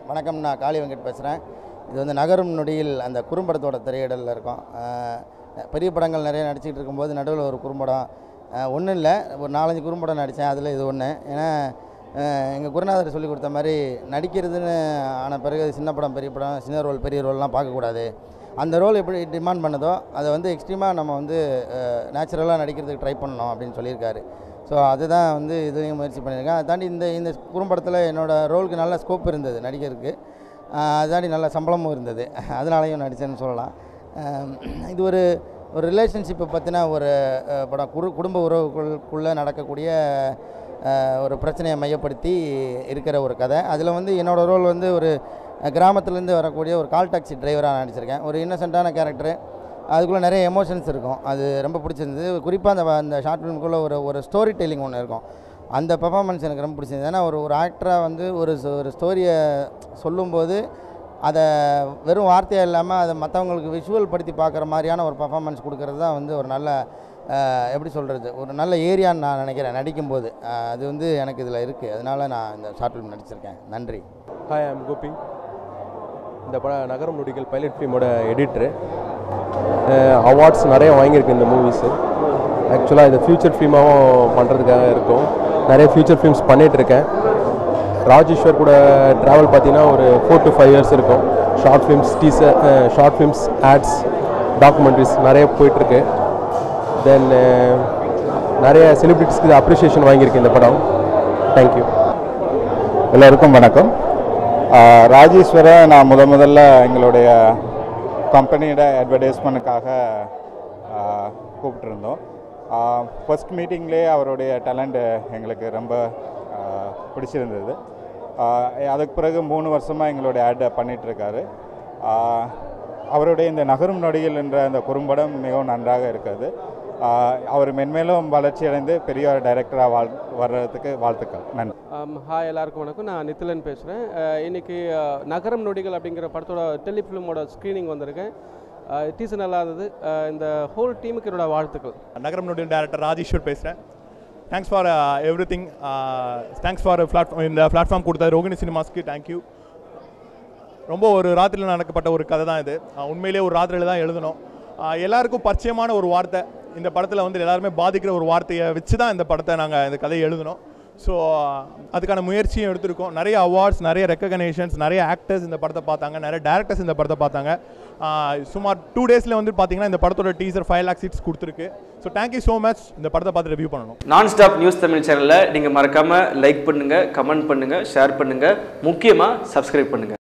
வணக்கம் நான் காளி வெங்கட் பேசுகிறேன் இது வந்து நகரும் நொடியில் அந்த குறும்படத்தோட திரையிடலில் இருக்கோம் அஹ், பெரிய படங்கள் நிறைய நடிச்சிட்டு இருக்கும்போது நடுவில் ஒரு குறும்படம் ஒன்றும் இல்லை ஒரு நாலஞ்சு குறும்படம் நடித்தேன் அதில் இது ஒன்று ஏன்னா எங்கள் குருநாதர் சொல்லி கொடுத்த மாதிரி நடிக்கிறதுன்னு ஆன பிறகு சின்ன படம் பெரிய படம் சின்ன ரோல் பெரிய ரோல்லாம் பார்க்கக்கூடாது அந்த ரோல் எப்படி டிமாண்ட் பண்ணுதோ அதை வந்து எக்ஸ்ட்ரீமாக நம்ம வந்து நேச்சுரலாக நடிக்கிறதுக்கு ட்ரை பண்ணணும் அப்படின்னு சொல்லியிருக்காரு ஸோ அதுதான் வந்து இதுலேயும் முயற்சி பண்ணியிருக்கேன் அதை தாண்டி இந்த இந்த குறும்படத்தில் என்னோடய ரோலுக்கு நல்ல ஸ்கோப் இருந்தது நடிக்கிறதுக்கு ஆஹ் அதை தாண்டி நல்ல சம்பளமும் இருந்தது அதனாலையும் நடித்தேன்னு சொல்லலாம் ஆம், இது ஒரு ஒரு ரிலேஷன்ஷிப்பை பற்றின ஒரு அஹ், படம் குரு குடும்ப உறவுகளுக்குள்ளே நடக்கக்கூடிய அஹ், ஒரு பிரச்சனையை மையப்படுத்தி இருக்கிற ஒரு கதை அதில் வந்து என்னோடய ரோல் வந்து ஒரு கிராமத்துலேருந்து வரக்கூடிய ஒரு கால் டாக்ஸி டிரைவராக நடிச்சிருக்கேன் ஒரு இன்னசென்ட்டான கேரக்டரு அதுக்குள்ளே நிறைய எமோஷன்ஸ் இருக்கும் அது ரொம்ப பிடிச்சிருந்தது குறிப்பாக அந்த அந்த ஷார்ட் ஃபிலிமுக்குள்ளே ஒரு ஒரு ஸ்டோரி டெல்லிங் ஒன்று இருக்கும் அந்த பெர்ஃபார்மன்ஸ் எனக்கு ரொம்ப பிடிச்சிருந்தது ஏன்னா ஒரு ஒரு ஆக்டராக வந்து ஒரு ஸ்டோ- ஒரு ஸ்டோரியை சொல்லும்போது அதை வெறும் வார்த்தையாக இல்லாமல் அதை மற்றவங்களுக்கு விஷுவல் படுத்தி பார்க்குற மாதிரியான ஒரு பர்ஃபார்மன்ஸ் கொடுக்கறது தான் வந்து ஒரு நல்ல அஹ், எப்படி சொல்கிறது ஒரு நல்ல ஏரியான்னு நான் நினைக்கிறேன் நடிக்கும்போது அஹ், அது வந்து எனக்கு இதில் இருக்குது அதனால் நான் இந்த ஷார்ட் ஃபிலிம் நடிச்சிருக்கேன் நன்றி ஹாய் ஐம் கோபி இந்த பட நகரம் நொடிகள் பைலட் ஃபிலிமோட எடிட்ரு அவார்ட்ஸ் நிறைய வாங்கியிருக்கு இந்த மூவிஸு ஆக்சுவலாக இது ஃப்யூச்சர் ஃபிலிமாகவும் பண்ணுறதுக்காக இருக்கும் நிறைய ஃப்யூச்சர் ஃபிலிம்ஸ் பண்ணிகிட்ருக்கேன் ராஜேஸ்வர் கூட ட்ராவல் பார்த்தீங்கன்னா ஒரு ஃபோர் டு ஃபைவ் இயர்ஸ் இருக்கும் short films teaser short films ads documentaries நிறைய போயிட்டுருக்கு தென் நிறைய செலிப்ரிட்டிஸ்க்கு அப்ரிஷியேஷன் வாங்கியிருக்கு இந்த படம் தேங்க்யூ எல்லோருக்கும் வணக்கம் ஆஹ் ராஜேஸ்வரை நான் முத முதல்ல எங்களுடைய கம்பெனியோட அட்வர்டைஸ்மெண்ட்டுக்காக கூப்பிட்டுருந்தோம் ஃபர்ஸ்ட் மீட்டிங்லேயே அவருடைய டேலண்ட் எங்களுக்கு ரொம்ப ஆஹ் பிடிச்சிருந்தது ஆஹ் அதுக்கு பிறகு மூணு வருஷமாக எங்களுடைய ஆட் பண்ணிகிட்ருக்காரு அவருடைய இந்த நகரும் நொடிகள் என்ற அந்த குறும்படம் மிகவும் நன்றாக இருக்கிறது ஆஹ் அவர் மென்மேலும் வளர்ச்சி அடைந்து பெரிய டைரக்டராக வாழ் வர்றதுக்கு வாழ்த்துக்கள் நன்றி ஆம், ஹாய் எல்லாருக்கும் வணக்கம் நான் நித்திலன் பேசுகிறேன் இன்றைக்கி நகரம் நொடிகள் அப்படிங்கிற படத்தோட டெலிஃபிலிமோட ஸ்க்ரீனிங் வந்திருக்கேன் டீசர் நல்லா இருந்தது அஹ், இந்த ஹோல் டீமுக்கு என்னோட வாழ்த்துக்கள் நகரம் நோடியல் டேரக்டர் ராஜேஸ்வர் பேசுகிறேன் thanks for everything thanks for platform இந்த பிளாட்ஃபார்ம் கொடுத்த ரோகிணி சினிமாஸ்க்கு தேங்க்யூ ரொம்ப ஒரு ராத்திரியில் நடக்கப்பட்ட ஒரு கதை தான் இது அஹ் உண்மையிலேயே ஒரு ராத்திரியில் தான் எழுதணும் அஹ் எல்லாருக்கும் பரிச்சயமான ஒரு வார்த்தை இந்த படத்தில் வந்து எல்லாருமே பாதிக்கிற ஒரு வார்த்தையை வச்சு தான் இந்த படத்தை நாங்கள் இந்த கதையை எழுதினோம் ஸோ அதுக்கான முயற்சியும் எடுத்திருக்கோம் நிறைய அவார்ட்ஸ் நிறைய ரெக்கக்னேஷன்ஸ் நிறைய ஆக்டர்ஸ் இந்த படத்தை பார்த்தாங்க நிறைய டேரக்டர்ஸ் இந்த படத்தை பார்த்தாங்க அஹ் சுமார் டூ டேஸில் வந்து பார்த்தீங்கன்னா இந்த படத்தோட டீசர் ஃபைவ் லேக் சீட்ஸ் கொடுத்துருக்கு ஸோ தேங்க்யூ ஸோ மச் இந்த படத்தை பார்த்து ரிவ்யூ பண்ணணும் நான் ஸ்டாப் நியூஸ் தமிழ் சேனலை நீங்கள் மறக்காமல் லைக் பண்ணுங்கள் கமெண்ட் பண்ணுங்கள் ஷேர் பண்ணுங்கள் முக்கியமாக சப்ஸ்கிரைப் பண்ணுங்கள்